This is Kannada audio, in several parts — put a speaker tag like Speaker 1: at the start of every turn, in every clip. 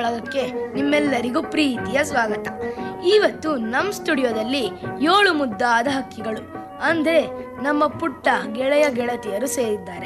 Speaker 1: ಬಳಗಕ್ಕೆ ನಿಮ್ಮೆಲ್ಲರಿಗೂ ಪ್ರೀತಿಯ ಸ್ವಾಗತ ಇವತ್ತು ನಮ್ಮ ಸ್ಟುಡಿಯೋದಲ್ಲಿ ಏಳು ಮುದ್ದಾದ ಹಕ್ಕಿಗಳು ಅಂದ್ರೆ ನಮ್ಮ ಪುಟ್ಟ ಗೆಳೆಯ ಗೆಳತಿಯರು ಸೇರಿದ್ದಾರೆ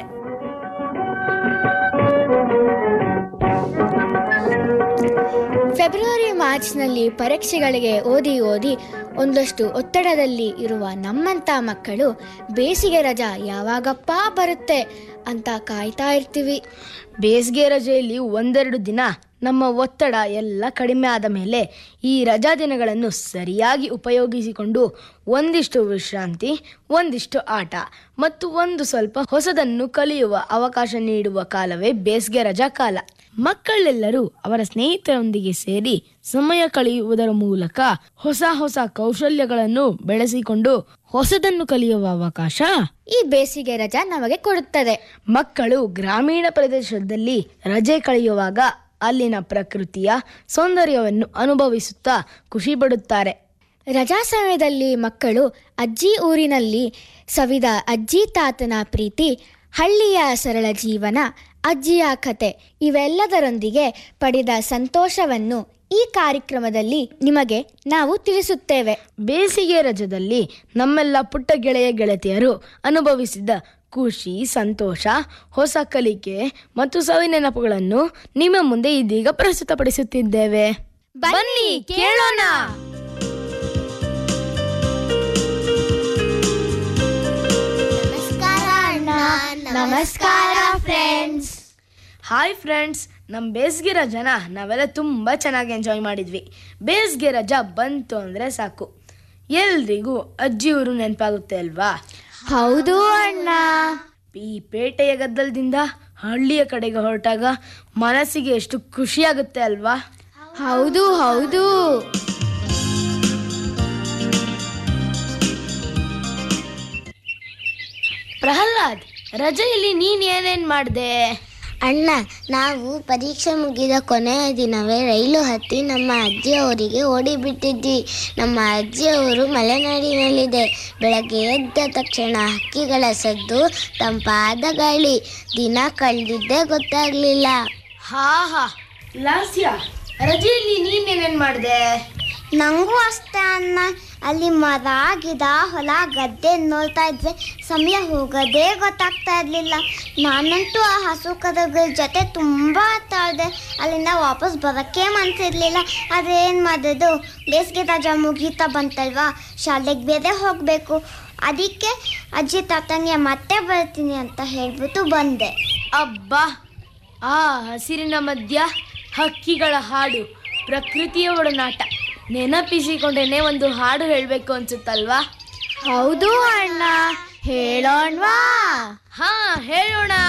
Speaker 2: ಫೆಬ್ರವರಿ ಮಾರ್ಚ್ನಲ್ಲಿ ಪರೀಕ್ಷೆಗಳಿಗೆ ಓದಿ ಓದಿ ಒಂದಷ್ಟು ಒತ್ತಡದಲ್ಲಿ ಇರುವ ನಮ್ಮಂಥ ಮಕ್ಕಳು ಬೇಸಿಗೆ ರಜಾ ಯಾವಾಗಪ್ಪ ಬರುತ್ತೆ ಅಂತ ಕಾಯ್ತಾ ಇರ್ತೀವಿ
Speaker 1: ಬೇಸಿಗೆ ರಜೆಯಲ್ಲಿ ಒಂದೆರಡು ದಿನ ನಮ್ಮ ಒತ್ತಡ ಎಲ್ಲ ಕಡಿಮೆ ಆದ ಮೇಲೆ ಈ ರಜಾ ದಿನಗಳನ್ನು ಸರಿಯಾಗಿ ಉಪಯೋಗಿಸಿಕೊಂಡು ಒಂದಿಷ್ಟು ವಿಶ್ರಾಂತಿ ಒಂದಿಷ್ಟು ಆಟ ಮತ್ತು ಒಂದು ಸ್ವಲ್ಪ ಹೊಸದನ್ನು ಕಲಿಯುವ ಅವಕಾಶ ನೀಡುವ ಕಾಲವೇ ಬೇಸಿಗೆ ರಜಾ ಕಾಲ ಮಕ್ಕಳೆಲ್ಲರೂ ಅವರ ಸ್ನೇಹಿತರೊಂದಿಗೆ ಸೇರಿ ಸಮಯ ಕಳೆಯುವುದರ ಮೂಲಕ ಹೊಸ ಹೊಸ ಕೌಶಲ್ಯಗಳನ್ನು ಬೆಳೆಸಿಕೊಂಡು ಹೊಸದನ್ನು ಕಲಿಯುವ ಅವಕಾಶ
Speaker 2: ಈ ಬೇಸಿಗೆ ರಜಾ ನಮಗೆ ಕೊಡುತ್ತದೆ
Speaker 1: ಮಕ್ಕಳು ಗ್ರಾಮೀಣ ಪ್ರದೇಶದಲ್ಲಿ ರಜೆ ಕಳೆಯುವಾಗ ಅಲ್ಲಿನ ಪ್ರಕೃತಿಯ ಸೌಂದರ್ಯವನ್ನು ಅನುಭವಿಸುತ್ತಾ ಖುಷಿ ಪಡುತ್ತಾರೆ
Speaker 2: ರಜಾ ಸಮಯದಲ್ಲಿ ಮಕ್ಕಳು ಅಜ್ಜಿ ಊರಿನಲ್ಲಿ ಸವಿದ ಅಜ್ಜಿ ತಾತನ ಪ್ರೀತಿ ಹಳ್ಳಿಯ ಸರಳ ಜೀವನ ಅಜ್ಜಿಯ ಕತೆ ಇವೆಲ್ಲದರೊಂದಿಗೆ ಪಡೆದ ಸಂತೋಷವನ್ನು ಈ ಕಾರ್ಯಕ್ರಮದಲ್ಲಿ ನಿಮಗೆ ನಾವು ತಿಳಿಸುತ್ತೇವೆ
Speaker 1: ಬೇಸಿಗೆ ರಜದಲ್ಲಿ ನಮ್ಮೆಲ್ಲ ಪುಟ್ಟ ಗೆಳೆಯ ಗೆಳತಿಯರು ಅನುಭವಿಸಿದ ಖುಷಿ ಸಂತೋಷ ಹೊಸ ಕಲಿಕೆ ಮತ್ತು ಸವಿ ನೆನಪುಗಳನ್ನು ನಿಮ್ಮ ಮುಂದೆ ಇದೀಗ ಪ್ರಸ್ತುತಪಡಿಸುತ್ತಿದ್ದೇವೆ ಬನ್ನಿ ಕೇಳೋಣ
Speaker 2: ನಮಸ್ಕಾರ ಅಣ್ಣ ನಮಸ್ಕಾರ ಫ್ರೆಂಡ್ಸ್
Speaker 1: ಹಾಯ್ ಫ್ರೆಂಡ್ಸ್ ನಮ್ಮ ಬೇಸಿಗೆ ರಜಾನ ನಾವೆಲ್ಲ ತುಂಬ ಚೆನ್ನಾಗಿ ಎಂಜಾಯ್ ಮಾಡಿದ್ವಿ ಬೇಸಿಗೆ ರಜಾ ಬಂತು ಅಂದರೆ ಸಾಕು ಎಲ್ರಿಗೂ ಅಜ್ಜಿ ಊರು ನೆನಪಾಗುತ್ತೆ ಅಲ್ವಾ
Speaker 2: ಹೌದು ಅಣ್ಣ
Speaker 1: ಈ ಪೇಟೆಯ ಗದ್ದಲದಿಂದ ಹಳ್ಳಿಯ ಕಡೆಗೆ ಹೊರಟಾಗ ಮನಸ್ಸಿಗೆ ಎಷ್ಟು ಖುಷಿಯಾಗುತ್ತೆ ಅಲ್ವಾ
Speaker 2: ಹೌದು ಹೌದು
Speaker 1: ಪ್ರಹ್ಲಾದ್ ರಜೆಯಲ್ಲಿ ನೀನ್ ಏನೇನ್ ಮಾಡ್ದೆ
Speaker 3: ಅಣ್ಣ ನಾವು ಪರೀಕ್ಷೆ ಮುಗಿದ ಕೊನೆಯ ದಿನವೇ ರೈಲು ಹತ್ತಿ ನಮ್ಮ ಅಜ್ಜಿಯವರಿಗೆ ಓಡಿಬಿಟ್ಟಿದ್ವಿ ನಮ್ಮ ಅಜ್ಜಿಯವರು ಮಲೆನಾಡಿನಲ್ಲಿದೆ ಬೆಳಗ್ಗೆ ಎದ್ದ ತಕ್ಷಣ ಹಕ್ಕಿಗಳ ಸದ್ದು ತಂಪಾದ ಗಾಳಿ ದಿನ ಕಳೆದಿದ್ದೇ ಗೊತ್ತಾಗ್ಲಿಲ್ಲ
Speaker 1: ಹಾ ಹಾ ಲಾಸ್ಯ ರಜೆಯಲ್ಲಿ ನೀನ್ ಏನೇನ್ ಮಾಡ್ದೆ
Speaker 3: ನಂಗೂ ಅಷ್ಟೇ ಅಣ್ಣ ಅಲ್ಲಿ ಮರ ಗಿಡ ಹೊಲ ಗದ್ದೆ ನೋಡ್ತಾ ಇದ್ವಿ ಸಮಯ ಹೋಗೋದೇ ಗೊತ್ತಾಗ್ತಾ ಇರ್ಲಿಲ್ಲ ನಾನಂತೂ ಆ ಹಸು ಕರುಗಳ ಜೊತೆ ತುಂಬ ಆಟ ಆಡಿದೆ ಅಲ್ಲಿಂದ ವಾಪಸ್ ಬರೋಕ್ಕೆ ಮನ್ಸಿರ್ಲಿಲ್ಲ ಆದರೆ ಏನು ಮಾಡೋದು ಬೇಸಿಗೆ ರಜಾ ಮುಗೀತಾ ಬಂತಲ್ವಾ ಶಾಲೆಗೆ ಬೇರೆ ಹೋಗಬೇಕು ಅದಕ್ಕೆ ಅಜ್ಜಿ ತಾತನಿಗೆ ಮತ್ತೆ ಬರ್ತೀನಿ ಅಂತ ಹೇಳ್ಬಿಟ್ಟು ಬಂದೆ
Speaker 1: ಅಬ್ಬಾ ಆ ಹಸಿರಿನ ಮಧ್ಯ ಹಕ್ಕಿಗಳ ಹಾಡು ಪ್ರಕೃತಿಯ ಒಡನಾಟ ನೆನಪಿಸಿಕೊಂಡೇನೆ ಒಂದು ಹಾಡು ಹೇಳಬೇಕು ಅನ್ಸುತ್ತಲ್ವಾ
Speaker 2: ಹೌದು ಅಣ್ಣ ಹೇಳೋಣ್ವಾ
Speaker 1: ಹಾ ಹೇಳೋಣ